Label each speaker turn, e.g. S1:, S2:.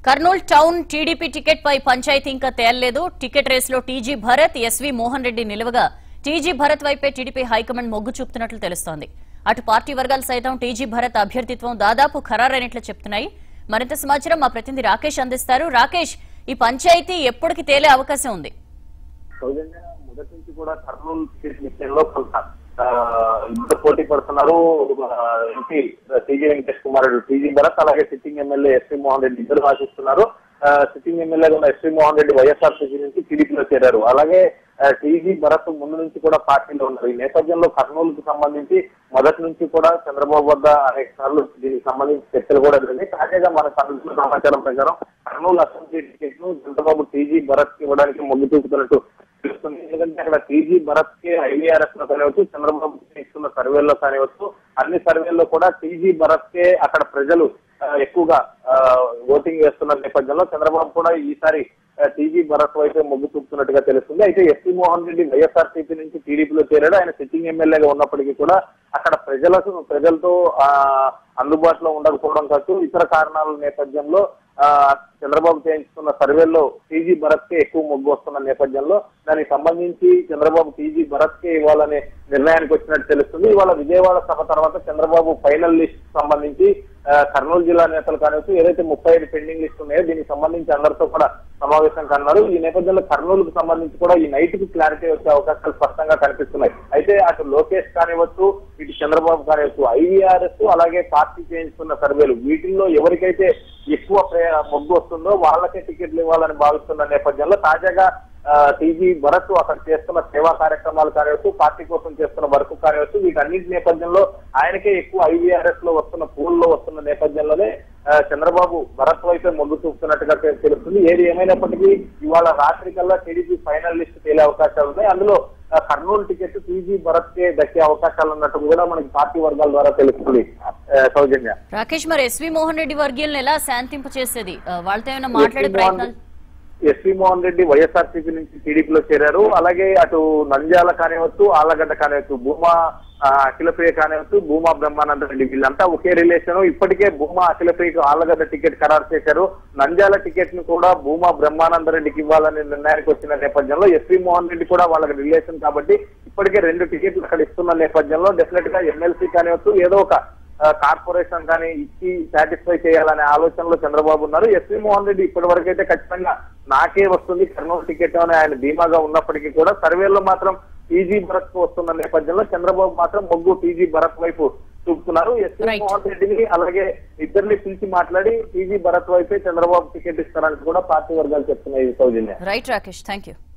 S1: Kurnool town TDP ticket పై పంచాయతీ ఇంకా తేలలేదు టికెట్ రేసులో టీజీ భరత్ ఎస్వి మోహన్ రెడ్డి నిలువగా టీజీ భరత్ వైపే టీడీపీ హైకమాండ్ మొగ్గు చూపుతున్నట్లు తెలుస్తోంది అటు పార్టీ వర్గాలు సైతం టీజీ భరత్ అభ్యర్థిత్వం దాదాపు ఖరారైనట్లు చెప్తున్నాయి మరింత సమాచారం మా ప్రతినిధి రాకేష్ అందిస్తారు రాకేష్ ఈ పంచాయతీ ఎప్పటికి తేలే అవకాశం ఉంది
S2: సౌజన్య మొదటి నుంచి కూడా కర్నూలు టికెట్ విషయంలో కొంత ఆ, ఇద్దరు పోటీ పడుతున్నారు ఆ, MP TG Venkatesh Kumar Reddy TG Bharat అలాగే sitting MLA SP Mohan Reddy ఇద్దరు ఆశిస్తున్నారు ఆ, సిట్టింగ్ ఎమ్మెల్యేగా ఉన్న ఎస్పీ మోహన్ రెడ్డి వైఎస్ఆర్సీపీ నుంచి టీడీపీలో చేరారు అలాగే ఆ, టీజీ భరత్ ముందు నుంచి కూడా పార్టీలో ఉన్నారు ఈ నేపథ్యంలో కర్నూలుకు సంబంధించి మొదటి నుంచి కూడా చంద్రబాబు వద్ద అనేక సార్లు దీనికి సంబంధించి చర్చలు కూడా జరిగింది తాజాగా మన కర్నూలు సమాచారం ప్రకారం కర్నూలు అసెంబ్లీ టికెట్ ను చంద్రబాబు టీజీ భరత్ కి ఇవ్వడానికి మొగ్గు చూపుతున్నట్టు తెలుస్తుంది ఎందుకంటే అక్కడ టీజీ భరత్ కి ఐవీఆర్ఎస్ లో కానివచ్చు చంద్రబాబు ఇస్తున్న సర్వేల్లో కానివచ్చు అన్ని సర్వేల్లో కూడా టీజీ భరత్ కే అక్కడ ప్రజలు ఆ, ఎక్కువగా ఆ, ఓటింగ్ వేస్తున్న నేపథ్యంలో చంద్రబాబు కూడా ఈసారి టీజీ భరత్ వైపు మొగ్గు చూపుతున్నట్టుగా తెలుస్తుంది అయితే ఎస్పీ మోహన్ రెడ్డి వైఎస్ఆర్సీపీ నుంచి టీడీపీలో చేరాడు ఆయన సిట్టింగ్ ఎమ్మెల్యేగా ఉన్నప్పటికీ కూడా అక్కడ ప్రజలకు ప్రజలతో ఆ, అందుబాటులో ఉండకపోవడం కావచ్చు ఇతర కారణాల నేపథ్యంలో ఆ, చంద్రబాబు చేయించుకున్న సర్వేల్లో టీజీ భరత్ కే ఎక్కువ మొగ్గు వస్తున్న నేపథ్యంలో దానికి సంబంధించి చంద్రబాబు టీజీ భరత్ కే ఇవ్వాలనే నిర్ణయానికి వచ్చినట్టు తెలుస్తుంది ఇవాళ విజయవాడ సభ తర్వాత చంద్రబాబు ఫైనల్ లిస్ట్ సంబంధించి ఆ, కర్నూలు జిల్లా నేతలు కానివచ్చు ఏదైతే ముప్పై ఐదు పెండింగ్ లిస్ట్ ఉన్నాయో దీనికి సంబంధించి అందరితో కూడా సమావేశం కన్నారు ఈ నేపథ్యంలో కర్నూలుకు సంబంధించి కూడా ఈ నైట్ కి క్లారిటీ వచ్చే అవకాశాలు స్పష్టంగా కనిపిస్తున్నాయి అయితే అటు లోకేష్ కానివచ్చు ఇటు చంద్రబాబు కానివచ్చు ఐవీఆర్ఎస్ అలాగే పార్టీ చేయించుకున్న సర్వేలు వీటిల్లో ఎవరికైతే ఎక్కువ ప్రే- మొగ్గు వస్తుందో వాళ్ళకే టికెట్లు ఇవ్వాలని భావిస్తున్న నేపథ్యంలో తాజాగా టీజీ భరత్ అక్కడ చేస్తున్న సేవా కార్యక్రమాలు కానివచ్చు పార్టీ కోసం చేస్తున్న వర్క్ కానివచ్చు వీటన్నిటి నేపథ్యంలో ఆయనకే ఎక్కువ ఐవీఆర్ఎస్ లో వస్తున్న పూల్లో వస్తున్న నేపథ్యంలోనే ఆ, చంద్రబాబు భరత్ వైపే మొగ్గు చూపుతున్నట్టుగా తె- తెలుస్తుంది ఏది ఏమైనప్పటికీ ఇవాళ రాత్రి కల్లా టీడీపీ ఫైనల్ లిస్ట్ తేలే అవకాశాలు ఉన్నాయి అందులో ఆ, కర్నూలు టికెట్ టీజీ భరత్ కే దక్కే అవకాశాలు ఉన్నట్టు కూడా మనకి పార్టీ వర్గాల ద్వారా తెలుస్తుంది ఆ, సౌజన్య
S1: రాకేష్ మరి ఎస్వి మోహన్ రెడ్డి వర్గీయులను ఎలా శాంతింప చేసేది ఆ, వాళ్ళతో ఏమైనా మాట్లాడే
S2: ఎస్పీ మోహన్
S1: ప్రయత్నాలు
S2: ఎస్పీ మోహన్ రెడ్డి వైఎస్ఆర్సీపీ నుంచి టీడీపీలో చేరారు అలాగే అటు నంద్యాల కానివచ్చు ఆలగడ్డ కానివచ్చు భూమా ఆ, అఖిలప్రియ కానివచ్చు భూమా బ్రహ్మానంద రెడ్డి వీళ్ళంతా ఒకే రిలేషన్ ఇప్పటికే భూమా అఖిలప్రియకు ఆలగడ్డ టికెట్ ఖరారు చేశారు నంద్యాల టికెట్ ను కూడా భూమా బ్రహ్మానంద రెడ్డికి ఇవ్వాలనే నిర్ణయానికి వచ్చిన నేపథ్యంలో ఎస్పీ మోహన్ రెడ్డి కూడా వాళ్ళకి రిలేషన్ కాబట్టి ఇప్పటికే రెండు టికెట్లు అక్కడ ఇస్తున్న నేపథ్యంలో డెఫినెట్ గా ఎమ్మెల్సీ కానివచ్చు ఏదో ఒక ఆ, కార్పొరేషన్ కానీ ఇచ్చి సాటిస్ఫై చేయాలనే ఆలోచనలో చంద్రబాబు ఉన్నారు ఎస్వి మోహన్ రెడ్డి ఇప్పటి వరకు అయితే ఖచ్చితంగా నాకే వస్తుంది కర్నూలు టికెట్ అని ఆయన ధీమాగా ఉన్నప్పటికీ కూడా సర్వేలో మాత్రం టీజీ భరత్ కు వస్తున్న నేపథ్యంలో చంద్రబాబు మాత్రం మొగ్గు టీజీ భరత్ వైపు చూపుతున్నారు ఎస్వి
S1: Right.
S2: మోహన్ రెడ్డిని అలాగే ఇద్దరిని పిలిచి మాట్లాడి టీజీ భరత్ వైపే చంద్రబాబు టికెట్ ఇస్తారని కూడా పార్టీ వర్గాలు చెప్తున్నాయి సౌజన్య
S1: రైట్ రాకేష్ థ్యాంక్ యూ